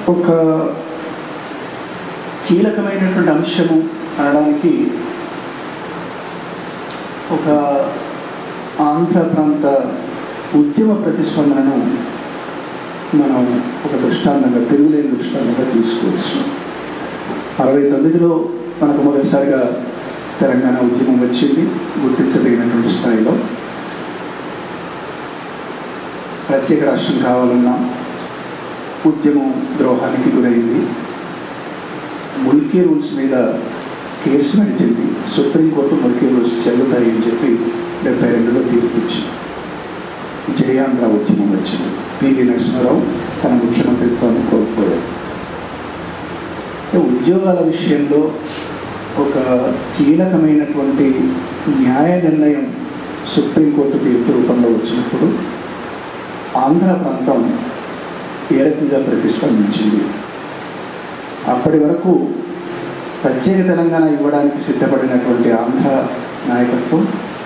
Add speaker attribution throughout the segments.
Speaker 1: ఒక కీలకమైనటువంటి అంశము అనడానికి ఒక ఆంధ్ర ప్రాంత ఉద్యమ ప్రతిస్పందనను మనం ఒక దృష్టాంతంగా తిరుగులేని దృష్టాంతంగా తీసుకోవచ్చు అరవై తొమ్మిదిలో మనకు మొదటిసారిగా తెలంగాణ ఉద్యమం వచ్చింది గుర్తించదగినటువంటి స్థాయిలో ప్రత్యేక రాష్ట్రం కావాలన్నా ఉద్యమం ద్రోహానికి గురైంది ముల్కీ రూల్స్ మీద కేసు నడిచింది సుప్రీంకోర్టు ముల్కీ రూల్స్ చెల్లుతాయి అని చెప్పి డెబ్బై రెండులో తీర్పు ఇచ్చింది జయాంధ్ర ఉద్యమం వచ్చింది పివి నరసింహారావు తన ముఖ్యమంత్రిత్వాన్ని కోల్పోయారు ఉద్యోగాల విషయంలో ఒక కీలకమైనటువంటి న్యాయ నిర్ణయం సుప్రీంకోర్టు తీర్పు రూపంలో వచ్చినప్పుడు ఆంధ్ర ప్రాంతం ఏ రకంగా ప్రతిస్పందించింది అప్పటి వరకు ప్రత్యేక తెలంగాణ ఇవ్వడానికి సిద్ధపడినటువంటి ఆంధ్ర నాయకత్వం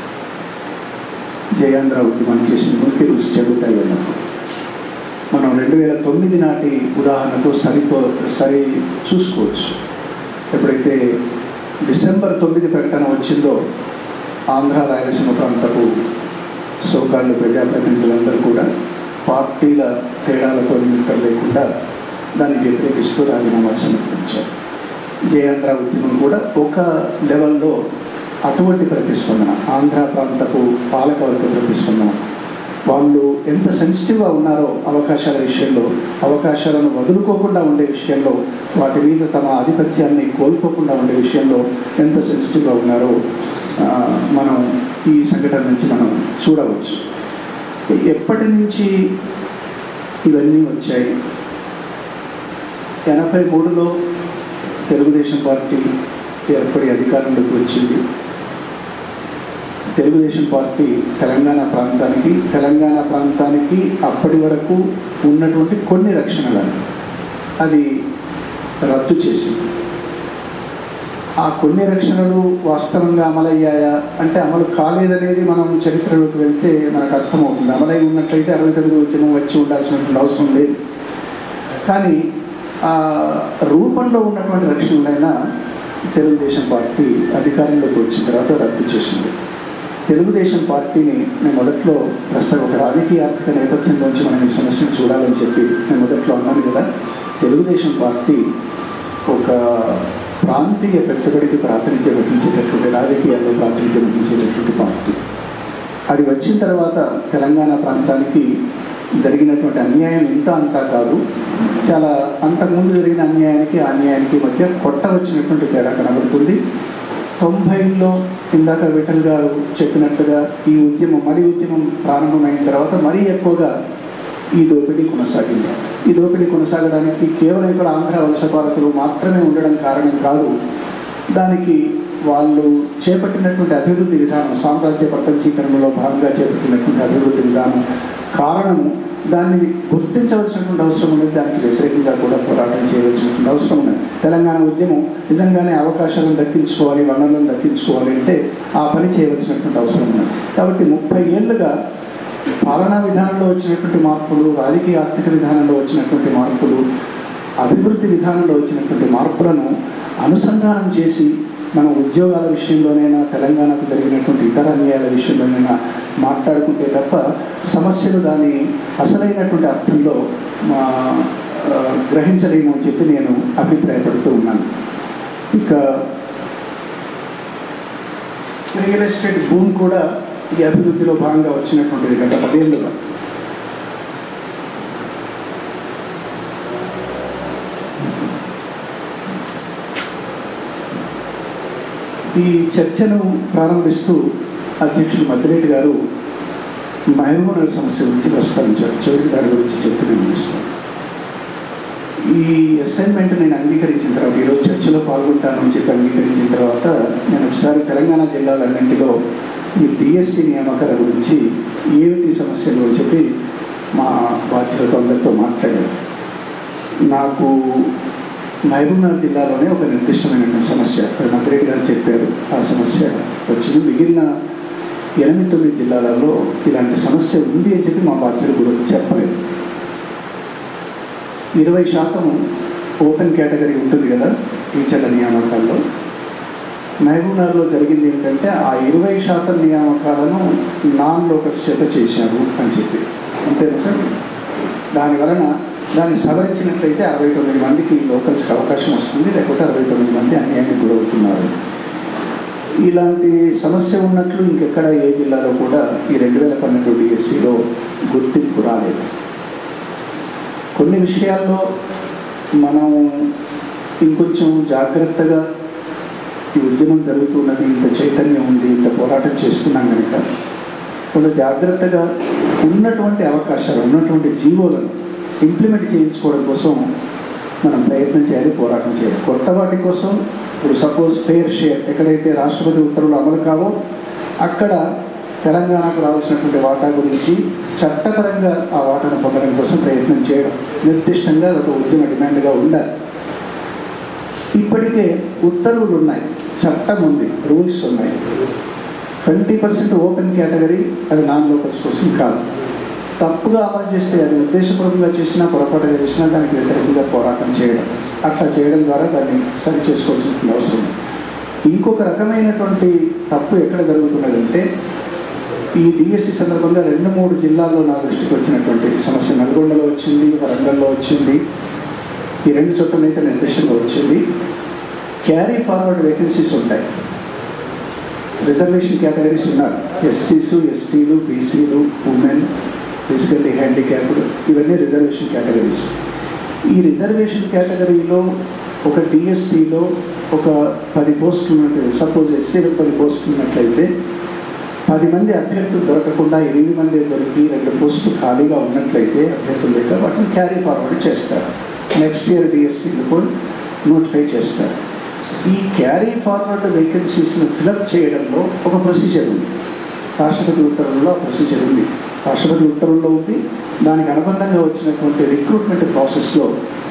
Speaker 1: జయాంధ్ర ఉద్యమం చేసిన మురికి రుచి చెబుతాయి అన్నప్పుడు మనం రెండు వేల తొమ్మిది నాటి ఉదాహరణతో సరిపో సరి చూసుకోవచ్చు ఎప్పుడైతే డిసెంబర్ తొమ్మిది ప్రకటన వచ్చిందో ఆంధ్ర రాయలసీమ ప్రాంతపు సోకాళ్ళు ప్రజాప్రతినిధులందరూ కూడా పార్టీల తేడాలతో నిమిత్తం లేకుండా దాన్ని వ్యతిరేకిస్తూ రాజీనామా సమర్పించారు జయాంధ్ర ఉద్యమం కూడా ఒక లెవెల్లో అటువంటి ప్రతిస్పందన ఆంధ్ర ప్రాంతపు పాలకవర్గ ప్రతిస్పందన వాళ్ళు ఎంత సెన్సిటివ్గా ఉన్నారో అవకాశాల విషయంలో అవకాశాలను వదులుకోకుండా ఉండే విషయంలో వాటి మీద తమ ఆధిపత్యాన్ని కోల్పోకుండా ఉండే విషయంలో ఎంత సెన్సిటివ్గా ఉన్నారో ఆ, మనం ఈ సంఘటన నుంచి మనం చూడవచ్చు ఎప్పటి నుంచి ఇవన్నీ వచ్చాయి ఎనభై మూడులో తెలుగుదేశం పార్టీ ఏర్పడి అధికారంలోకి వచ్చింది తెలుగుదేశం పార్టీ తెలంగాణ ప్రాంతానికి తెలంగాణ ప్రాంతానికి అప్పటి వరకు ఉన్నటువంటి కొన్ని రక్షణలను అది రద్దు చేసింది ఆ కొన్ని రక్షణలు వాస్తవంగా అమలయ్యాయా అంటే అమలు కాలేదనేది మనం చరిత్రలోకి వెళ్తే మనకు అర్థమవుతుంది అమలై ఉన్నట్లయితే అరవై తొమ్మిది ఉద్యమం వచ్చి ఉండాల్సినటువంటి అవసరం లేదు కానీ ఆ రూపంలో ఉన్నటువంటి రక్షణలైనా తెలుగుదేశం పార్టీ అధికారంలోకి వచ్చిన తర్వాత రద్దు చేసింది తెలుగుదేశం పార్టీని నేను మొదట్లో ప్రస్తుతం ఒక రాజకీయ ఆర్థిక నేపథ్యంలోంచి మనం ఈ సమస్యను చూడాలని చెప్పి నేను మొదట్లో అన్నాను కదా తెలుగుదేశం పార్టీ ఒక ప్రాంతీయ పెట్టుబడికి ప్రాతినిధ్యం వహించేటటువంటి రాజకీయాల్లో ప్రాతినిధ్యం వహించేటటువంటి పార్టీ అది వచ్చిన తర్వాత తెలంగాణ ప్రాంతానికి జరిగినటువంటి అన్యాయం ఇంత అంతా కాదు చాలా అంతకుముందు జరిగిన అన్యాయానికి ఆ అన్యాయానికి మధ్య కొట్ట వచ్చినటువంటి తేడా కనబడుతుంది తొంభైలో ఇందాక విఠల్ గారు చెప్పినట్లుగా ఈ ఉద్యమం మరి ఉద్యమం ప్రారంభమైన తర్వాత మరీ ఎక్కువగా ఈ దోపిడీ కొనసాగింది ఈ దోపిడీ కొనసాగడానికి కేవలం ఇక్కడ ఆంధ్ర వలస పాలకులు మాత్రమే ఉండడం కారణం కాదు దానికి వాళ్ళు చేపట్టినటువంటి అభివృద్ధి విధానం సామ్రాజ్య ప్రపంచీకరణలో భాగంగా చేపట్టినటువంటి అభివృద్ధి విధానం కారణము దాన్ని గుర్తించవలసినటువంటి అవసరం ఉన్నది దానికి వ్యతిరేకంగా కూడా పోరాటం చేయవలసినటువంటి అవసరం ఉన్నది తెలంగాణ ఉద్యమం నిజంగానే అవకాశాలను దక్కించుకోవాలి వనరులను దక్కించుకోవాలి అంటే ఆ పని చేయవలసినటువంటి అవసరం ఉన్నది కాబట్టి ముప్పై ఏళ్ళుగా పాలనా విధానంలో వచ్చినటువంటి మార్పులు రాజకీయ ఆర్థిక విధానంలో వచ్చినటువంటి మార్పులు అభివృద్ధి విధానంలో వచ్చినటువంటి మార్పులను అనుసంధానం చేసి మన ఉద్యోగాల విషయంలోనైనా తెలంగాణకు జరిగినటువంటి ఇతర అన్యాయాల విషయంలోనైనా మాట్లాడుకుంటే తప్ప సమస్యలు దాని అసలైనటువంటి అర్థంలో మా, ఆ, గ్రహించలేము అని చెప్పి నేను అభిప్రాయపడుతూ ఉన్నాను ఇక రియల్ ఎస్టేట్ భూమి కూడా ఈ అభివృద్ధిలో భాగంగా వచ్చినటువంటిది గత పదేళ్ళుగా ఈ చర్చను ప్రారంభిస్తూ అధ్యక్షుడు మద్దిరెడ్డి గారు మహబూబ్నగర్ సమస్య గురించి ప్రస్తావించారు చౌదరి గారి గురించి చెప్పి నేను ముగిస్తాను ఈ అసైన్మెంట్ నేను అంగీకరించిన తర్వాత ఈరోజు చర్చలో పాల్గొంటానని చెప్పి అంగీకరించిన తర్వాత నేను ఒకసారి తెలంగాణ జిల్లాలన్నింటిలో ఈ డిఎస్సి నియామకాల గురించి ఏమిటి సమస్యలు అని చెప్పి మా బాధ్యులతో అందరితో మాట్లాడాను నాకు మహబూబ్నగర్ జిల్లాలోనే ఒక నిర్దిష్టమైనటువంటి సమస్య అది మంత్రి గారు చెప్పారు ఆ సమస్య వచ్చింది మిగిలిన ఎనిమిది తొమ్మిది జిల్లాలలో ఇలాంటి సమస్య ఉంది అని చెప్పి మా బాధ్యులు కూడా చెప్పలేదు ఇరవై శాతం ఓపెన్ కేటగిరీ ఉంటుంది కదా టీచర్ల నియామకాల్లో మహబూబ్నగర్లో జరిగింది ఏంటంటే ఆ ఇరవై శాతం నియామకాలను నాన్ లోకల్స్ చేత చేశారు అని చెప్పి అంతేనా సార్ దాని వలన దాన్ని సవరించినట్లయితే అరవై తొమ్మిది మందికి లోకల్స్కి అవకాశం వస్తుంది లేకపోతే అరవై తొమ్మిది మంది అన్యాయానికి గురవుతున్నారు ఇలాంటి సమస్య ఉన్నట్లు ఇంకెక్కడ ఏ జిల్లాలో కూడా ఈ రెండు వేల పన్నెండు డిఎస్సిలో గుర్తింపు రాలేదు కొన్ని విషయాల్లో మనం ఇంకొంచెం జాగ్రత్తగా ఈ ఉద్యమం జరుగుతున్నది ఇంత చైతన్యం ఉంది ఇంత పోరాటం చేస్తున్నాం కనుక కొంత జాగ్రత్తగా ఉన్నటువంటి అవకాశాలు ఉన్నటువంటి జీవోలను ఇంప్లిమెంట్ చేయించుకోవడం కోసం మనం ప్రయత్నం చేయాలి పోరాటం చేయాలి కొత్త వాటి కోసం ఇప్పుడు సపోజ్ ఫెయిర్ షేర్ ఎక్కడైతే రాష్ట్రపతి ఉత్తర్వులు అమలు కావో అక్కడ తెలంగాణకు రావాల్సినటువంటి వాటా గురించి చట్టపరంగా ఆ వాటాను పొందడం కోసం ప్రయత్నం చేయడం నిర్దిష్టంగా ఒక ఉద్యమ డిమాండ్గా ఉండాలి ఇప్పటికే ఉత్తర్వులు ఉన్నాయి చట్టం ఉంది రూల్స్ ఉన్నాయి ట్వంటీ పర్సెంట్ ఓపెన్ కేటగిరీ అది నాన్ లోకల్స్ కోసం కాదు తప్పుగా అమలు చేస్తే అది ఉద్దేశపూర్వకంగా చేసినా పొరపాటుగా చేసినా దానికి వ్యతిరేకంగా పోరాటం చేయడం అట్లా చేయడం ద్వారా దాన్ని సరి చేసుకోవాల్సిన అవసరం ఉంది. ఇంకొక రకమైనటువంటి తప్పు ఎక్కడ జరుగుతున్నదంటే ఈ డిఎస్సి సందర్భంగా రెండు మూడు జిల్లాల్లో నా దృష్టికి వచ్చినటువంటి సమస్య నల్గొండలో వచ్చింది వరంగల్లో వచ్చింది ఈ రెండు చోట్ల అయితే నిర్దిష్టంగా వచ్చింది క్యారీ ఫార్వర్డ్ వేకెన్సీస్ ఉంటాయి రిజర్వేషన్ కేటగిరీస్ ఉన్నారు ఎస్సీసు ఎస్టీలు బీసీలు ఉమెన్ ఫిజికల్లీ హ్యాండిక్యాప్డ్ ఇవన్నీ రిజర్వేషన్ కేటగిరీస్ ఈ రిజర్వేషన్ కేటగిరీలో ఒక డిఎస్సిలో ఒక పది పోస్టులు ఉన్నట్లయితే సపోజ్ ఎస్సీలకు పది పోస్టులు ఉన్నట్లయితే పది మంది అభ్యర్థులు దొరకకుండా ఎనిమిది మంది దొరికి రెండు పోస్టులు ఖాళీగా ఉన్నట్లయితే అభ్యర్థులు లేక వాటిని క్యారీ ఫార్వర్డ్ చేస్తారు నెక్స్ట్ ఇయర్ డిఎస్సీలకు నోటిఫై చేస్తారు ఈ క్యారీ ఫార్వర్డ్ వేకెన్సీస్ని ఫిలప్ చేయడంలో ఒక ప్రొసీజర్ ఉంది రాష్ట్రపతి ఉత్తర్వుల్లో ఆ ప్రొసీజర్ ఉంది రాష్ట్రపతి ఉత్తర్వుల్లో ఉంది దానికి అనుబంధంగా వచ్చినటువంటి రిక్రూట్మెంట్ ప్రాసెస్లో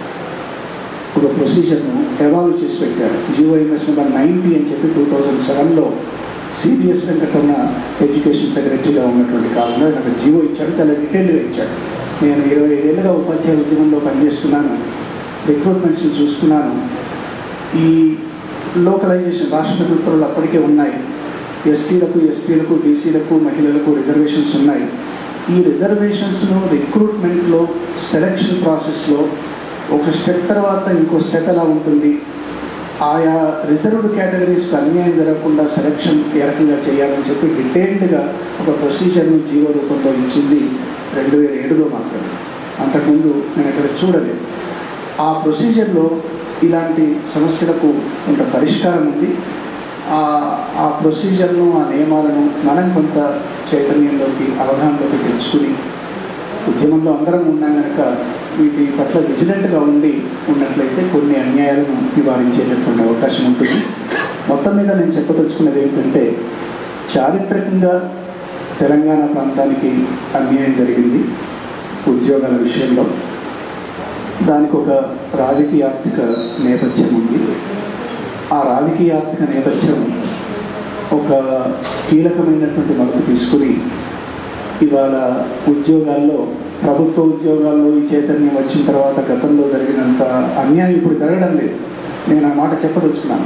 Speaker 1: ఒక ప్రొసీజర్ను ఎవాల్వ్ చేసి పెట్టారు జిఓఎంఎస్ నెంబర్ నైంటీ అని చెప్పి టూ థౌజండ్ సెవెన్లో సిబిఎస్ వెంకటన్న ఎడ్యుకేషన్ సెక్రటరీగా ఉన్నటువంటి కాలంలో నాకు జియో ఇచ్చాడు చాలా డీటెయిల్గా ఇచ్చాడు నేను ఇరవై ఐదేళ్ళుగా ఉపాధ్యాయ ఉద్యమంలో పనిచేస్తున్నాను రిక్రూట్మెంట్స్ని చూస్తున్నాను ఈ లోకలైజేషన్ రాష్ట్రపతి ఉత్తర్వులు అప్పటికే ఉన్నాయి ఎస్సీలకు ఎస్టీలకు బీసీలకు మహిళలకు రిజర్వేషన్స్ ఉన్నాయి ఈ రిజర్వేషన్స్ను రిక్రూట్మెంట్లో సెలక్షన్ ప్రాసెస్లో ఒక స్టెప్ తర్వాత ఇంకో స్టెప్ ఎలా ఉంటుంది ఆయా రిజర్వ్డ్ కేటగిరీస్కి అన్యాయం జరగకుండా సెలక్షన్ ఏ రకంగా చేయాలని చెప్పి డీటెయిల్డ్గా ఒక ప్రొసీజర్ను జీవో రూపంలో ఇచ్చింది రెండు వేల ఏడులో మాత్రమే అంతకుముందు నేను ఇక్కడ చూడలేదు ఆ ప్రొసీజర్లో ఇలాంటి సమస్యలకు కొంత పరిష్కారం ఉంది ఆ ఆ ప్రొసీజర్ను ఆ నియమాలను మనం కొంత చైతన్యంలోకి అవగాహనలోకి తెచ్చుకుని ఉద్యమంలో అందరం ఉన్నాం కనుక వీటి పట్ల విజిలెంట్గా ఉండి ఉన్నట్లయితే కొన్ని అన్యాయాలను నివారించేటటువంటి అవకాశం ఉంటుంది మొత్తం మీద నేను చెప్పదలుచుకున్నది ఏమిటంటే చారిత్రకంగా తెలంగాణ ప్రాంతానికి అన్యాయం జరిగింది ఉద్యోగాల విషయంలో దానికి ఒక రాజకీయ ఆర్థిక నేపథ్యం ఉంది ఆ రాజకీయ ఆర్థిక నేపథ్యం ఒక కీలకమైనటువంటి మలుపు తీసుకుని ఇవాళ ఉద్యోగాల్లో ప్రభుత్వ ఉద్యోగాల్లో ఈ చైతన్యం వచ్చిన తర్వాత గతంలో జరిగినంత అన్యాయం ఇప్పుడు జరగడం లేదు నేను ఆ మాట చెప్పదలుచుకున్నాను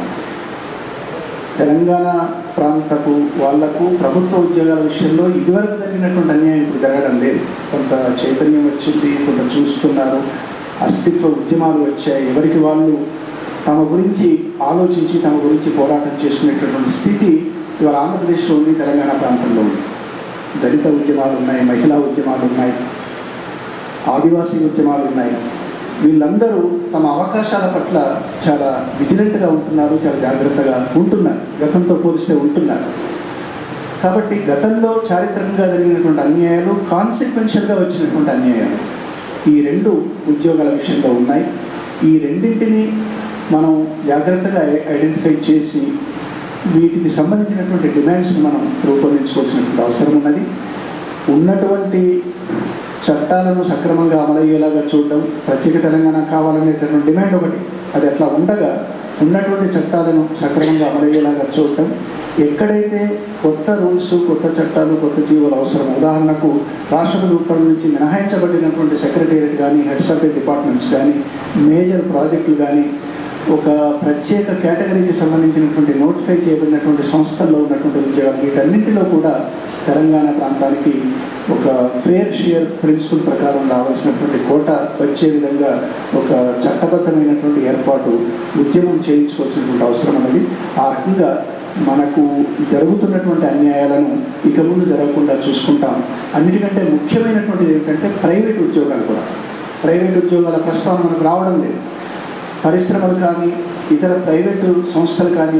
Speaker 1: తెలంగాణ ప్రాంతపు వాళ్లకు ప్రభుత్వ ఉద్యోగాల విషయంలో ఇదివరకు జరిగినటువంటి అన్యాయం ఇప్పుడు జరగడం లేదు కొంత చైతన్యం వచ్చింది కొంత చూస్తున్నారు అస్తిత్వ ఉద్యమాలు వచ్చాయి ఎవరికి వాళ్ళు తమ గురించి ఆలోచించి తమ గురించి పోరాటం చేసుకునేటటువంటి స్థితి ఇవాళ ఆంధ్రప్రదేశ్లో ఉంది తెలంగాణ ప్రాంతంలో ఉంది దళిత ఉద్యమాలు ఉన్నాయి మహిళా ఉద్యమాలు ఉన్నాయి ఆదివాసీ ఉద్యమాలు ఉన్నాయి వీళ్ళందరూ తమ అవకాశాల పట్ల చాలా విజిలెంట్గా ఉంటున్నారు చాలా జాగ్రత్తగా ఉంటున్నారు గతంతో పోలిస్తే ఉంటున్నారు కాబట్టి గతంలో చారిత్రకంగా జరిగినటువంటి అన్యాయాలు కాన్సిక్వెన్షియల్గా వచ్చినటువంటి అన్యాయాలు ఈ రెండు ఉద్యోగాల విషయంలో ఉన్నాయి ఈ రెండింటిని మనం జాగ్రత్తగా ఐడెంటిఫై చేసి వీటికి సంబంధించినటువంటి డిమాండ్స్ని మనం రూపొందించుకోవాల్సినటువంటి అవసరం ఉన్నది ఉన్నటువంటి చట్టాలను సక్రమంగా అమలయ్యేలాగా చూడడం ప్రత్యేక తెలంగాణ కావాలనేటటువంటి డిమాండ్ ఒకటి అది అట్లా ఉండగా ఉన్నటువంటి చట్టాలను సక్రమంగా అమలయ్యేలాగా చూడటం ఎక్కడైతే కొత్త రూల్స్ కొత్త చట్టాలు కొత్త జీవోలు అవసరం ఉదాహరణకు రాష్ట్రపతి ఉత్తర్వుల నుంచి మినహాయించబడినటువంటి సెక్రటేరియట్ కానీ హెడ్స్ ఆఫ్ ది డిపార్ట్మెంట్స్ కానీ మేజర్ ప్రాజెక్టులు కానీ ఒక ప్రత్యేక కేటగిరీకి సంబంధించినటువంటి నోటిఫై చేయబడినటువంటి సంస్థల్లో ఉన్నటువంటి ఉద్యోగాలు వీటన్నింటిలో కూడా తెలంగాణ ప్రాంతానికి ఒక ఫేర్ షేర్ ప్రిన్సిపల్ ప్రకారం రావాల్సినటువంటి కోట వచ్చే విధంగా ఒక చట్టబద్ధమైనటువంటి ఏర్పాటు ఉద్యమం చేయించుకోవాల్సినటువంటి అవసరం ఉన్నది ఆ రకంగా మనకు జరుగుతున్నటువంటి అన్యాయాలను ఇక ముందు జరగకుండా చూసుకుంటాం అన్నిటికంటే ముఖ్యమైనటువంటిది ఏంటంటే ప్రైవేట్ ఉద్యోగాలు కూడా ప్రైవేట్ ఉద్యోగాల ప్రస్తావన మనకు రావడం లేదు పరిశ్రమలు కానీ ఇతర ప్రైవేటు సంస్థలు కానీ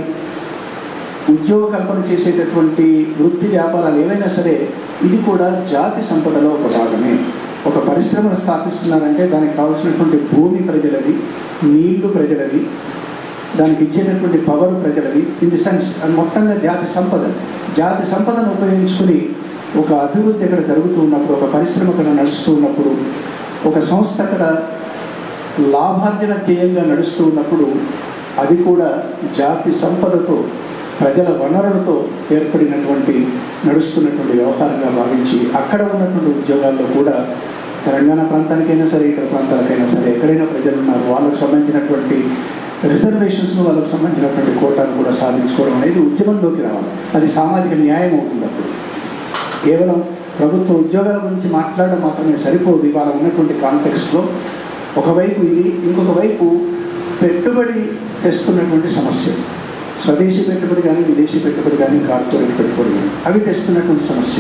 Speaker 1: ఉద్యోగ కల్పన చేసేటటువంటి వృత్తి వ్యాపారాలు ఏవైనా సరే ఇది కూడా జాతి సంపదలో ఒక భాగమే ఒక పరిశ్రమను స్థాపిస్తున్నారంటే దానికి కావాల్సినటువంటి భూమి ప్రజలది నీళ్లు ప్రజలది దానికి ఇచ్చేటటువంటి పవర్ ప్రజలది ఇన్ ది సెన్స్ అది మొత్తంగా జాతి సంపద జాతి సంపదను ఉపయోగించుకుని ఒక అభివృద్ధి అక్కడ జరుగుతూ ఉన్నప్పుడు ఒక పరిశ్రమ అక్కడ నడుస్తూ ఉన్నప్పుడు ఒక సంస్థ అక్కడ లాభార్జన ధ్యేయంగా నడుస్తూ ఉన్నప్పుడు అది కూడా జాతి సంపదతో ప్రజల వనరులతో ఏర్పడినటువంటి నడుస్తున్నటువంటి వ్యవహారంగా భావించి అక్కడ ఉన్నటువంటి ఉద్యోగాల్లో కూడా తెలంగాణ ప్రాంతానికైనా సరే ఇతర ప్రాంతాలకైనా సరే ఎక్కడైనా ప్రజలు ఉన్నారు వాళ్ళకు సంబంధించినటువంటి రిజర్వేషన్స్ను వాళ్ళకు సంబంధించినటువంటి కోటాను కూడా సాధించుకోవడం అనేది ఉద్యమంలోకి రావాలి అది సామాజిక న్యాయం అవుతుంది అప్పుడు కేవలం ప్రభుత్వ ఉద్యోగాల గురించి మాట్లాడడం మాత్రమే సరిపోదు ఇవాళ ఉన్నటువంటి కాంటెక్స్లో ఒకవైపు ఇది ఇంకొక వైపు పెట్టుబడి తెస్తున్నటువంటి సమస్య స్వదేశీ పెట్టుబడి కానీ విదేశీ పెట్టుబడి కానీ కార్పొరేట్ పెట్టుబడి కానీ అవి తెస్తున్నటువంటి సమస్య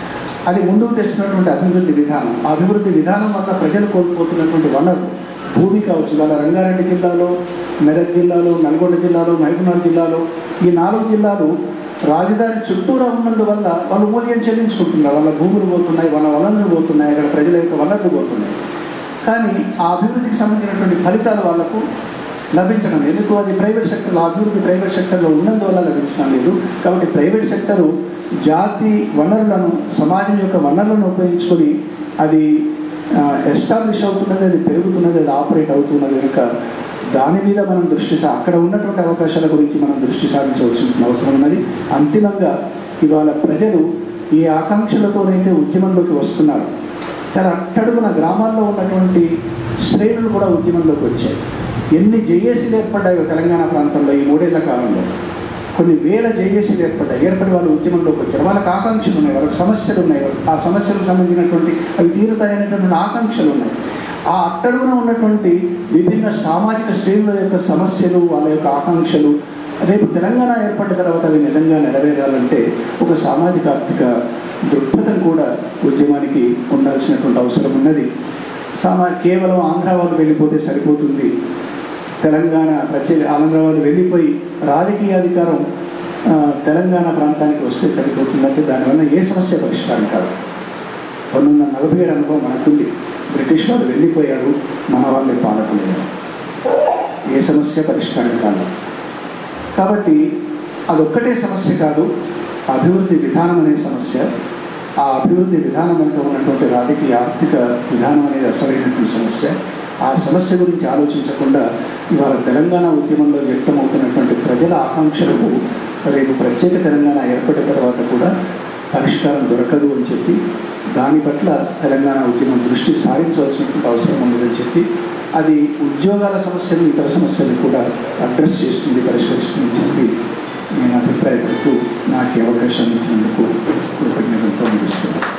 Speaker 1: అది ముందుకు తెస్తున్నటువంటి అభివృద్ధి విధానం ఆ అభివృద్ధి విధానం వల్ల ప్రజలు కోల్పోతున్నటువంటి వనరు భూమి కావచ్చు ఇవాళ రంగారెడ్డి జిల్లాలో మెదక్ జిల్లాలో నల్గొండ జిల్లాలో మహబూబ్నగర్ జిల్లాలో ఈ నాలుగు జిల్లాలు రాజధాని చుట్టూరా ఉన్నందువల్ల వాళ్ళు మూల్యం చెల్లించుకుంటున్నారు వాళ్ళ భూములు పోతున్నాయి వాళ్ళ వనరులు పోతున్నాయి అక్కడ ప్రజల యొక్క వనరులు పోతున్నాయి కానీ ఆ అభివృద్ధికి సంబంధించినటువంటి ఫలితాలు వాళ్లకు లభించడం లేదు ఎందుకు అది ప్రైవేట్ సెక్టర్లో అభివృద్ధి ప్రైవేట్ సెక్టర్లో ఉన్నందువల్ల లభించడం లేదు కాబట్టి ప్రైవేట్ సెక్టరు జాతి వనరులను సమాజం యొక్క వనరులను ఉపయోగించుకొని అది ఎస్టాబ్లిష్ అవుతున్నది అది పెరుగుతున్నది అది ఆపరేట్ అవుతున్నది కనుక దాని మీద మనం దృష్టి సా అక్కడ ఉన్నటువంటి అవకాశాల గురించి మనం దృష్టి సాధించవలసిన అవసరం ఉన్నది అంతిమంగా ఇవాళ ప్రజలు ఈ ఆకాంక్షలతోనైతే ఉద్యమంలోకి వస్తున్నారు చాలా అట్టడుగున గ్రామాల్లో ఉన్నటువంటి శ్రేణులు కూడా ఉద్యమంలోకి వచ్చాయి ఎన్ని జేఏసీలు ఏర్పడ్డాయో తెలంగాణ ప్రాంతంలో ఈ మూడేళ్ల కాలంలో కొన్ని వేల జేఏసీలు ఏర్పడ్డాయి ఏర్పడి వాళ్ళు ఉద్యమంలోకి వచ్చారు వాళ్ళకి ఆకాంక్షలు ఉన్నాయి వాళ్ళకి సమస్యలు ఉన్నాయి ఆ సమస్యలకు సంబంధించినటువంటి అవి తీరుతాయనేటువంటి ఆకాంక్షలు ఉన్నాయి ఆ అట్టడుగున ఉన్నటువంటి విభిన్న సామాజిక శ్రేణుల యొక్క సమస్యలు వాళ్ళ యొక్క ఆకాంక్షలు రేపు తెలంగాణ ఏర్పడిన తర్వాత అవి నిజంగా నెరవేరాలంటే ఒక సామాజిక ఆర్థిక దృక్పథం కూడా ఉద్యమానికి ఉండాల్సినటువంటి అవసరం ఉన్నది సామా కేవలం ఆంధ్ర వాళ్ళు వెళ్ళిపోతే సరిపోతుంది తెలంగాణ ప్రత్యేక ఆంధ్ర వాళ్ళు వెళ్ళిపోయి రాజకీయ అధికారం ఆ, తెలంగాణ ప్రాంతానికి వస్తే సరిపోతుందంటే దానివల్ల ఏ సమస్య పరిష్కారం కాదు పంతొమ్మిది వందల నలభై ఏడు అనుభవం మనకుంది బ్రిటిష్ వాళ్ళు వెళ్ళిపోయారు మన వాళ్ళే పాలకులయ్యారు ఏ సమస్య పరిష్కారం కాదు కాబట్టి అదొక్కటే సమస్య కాదు అభివృద్ధి విధానం అనే సమస్య ఆ అభివృద్ధి విధానం వెనుక ఉన్నటువంటి రాజకీయ ఆర్థిక విధానం అనేది అసలైనటువంటి సమస్య ఆ సమస్య గురించి ఆలోచించకుండా ఇవాళ తెలంగాణ ఉద్యమంలో వ్యక్తమవుతున్నటువంటి ప్రజల ఆకాంక్షలకు రేపు ప్రత్యేక తెలంగాణ ఏర్పడిన తర్వాత కూడా పరిష్కారం దొరకదు అని చెప్పి దాని పట్ల తెలంగాణ ఉద్యమం దృష్టి సారించవలసినటువంటి అవసరం ఉందని చెప్పి అది ఉద్యోగాల సమస్యలు ఇతర సమస్యలు కూడా అడ్రస్ చేస్తుంది పరిష్కరిస్తుంది అని చెప్పి నేను అభిప్రాయపడుతూ నాకు ఈ అవకాశం ఇచ్చినందుకు కృతజ్ఞతలతో ముగిస్తున్నాను